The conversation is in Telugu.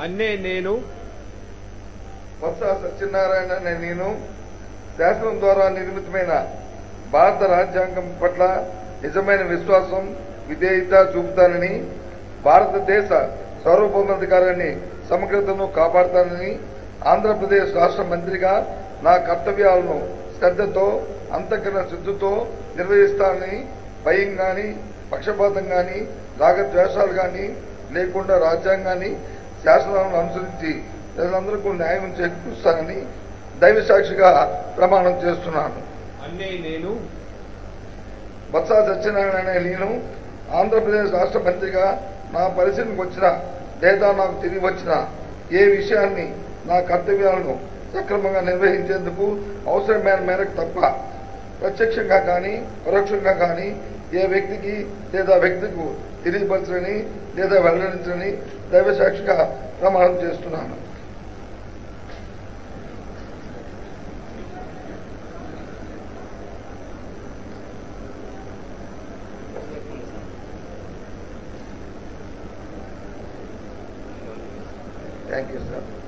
అన్నే నేను బొత్స సత్యనారాయణ అనే నేను శాసనం ద్వారా నిర్మితమైన భారత రాజ్యాంగం పట్ల నిజమైన విశ్వాసం విధేయత చూపుతానని భారతదేశ సార్వభౌమాధికారాన్ని సమగ్రతను కాపాడుతానని ఆంధ్రప్రదేశ్ రాష్ట్ర మంత్రిగా నా కర్తవ్యాలను శ్రద్ధతో అంతఃకరణ శుద్ధితో నిర్వహిస్తానని భయం గాని పక్షపాతం గాని రాగద్వేషాలు గాని లేకుండా రాజ్యాంగాన్ని శాసనాలను అనుసరించి ప్రజలందరికీ న్యాయం చేకూరుస్తానని దైవ సాక్షిగా ప్రమాణం చేస్తున్నాను అన్నే నేను బొత్స సత్యనారాయణ అనే నేను ఆంధ్రప్రదేశ్ రాష్ట్ర మంత్రిగా నా పరిశీలనకు వచ్చిన లేదా నాకు తిరిగి వచ్చిన ఏ విషయాన్ని నా కర్తవ్యాలను సక్రమంగా నిర్వహించేందుకు అవసరమైన మేరకు తప్ప ప్రత్యక్షంగా కానీ పరోక్షంగా కానీ ఏ వ్యక్తికి లేదా వ్యక్తికి తెలియపరచని లేదా వెల్లడించని దైవ సాక్షిగా ప్రమాణం చేస్తున్నాను థ్యాంక్ యూ సార్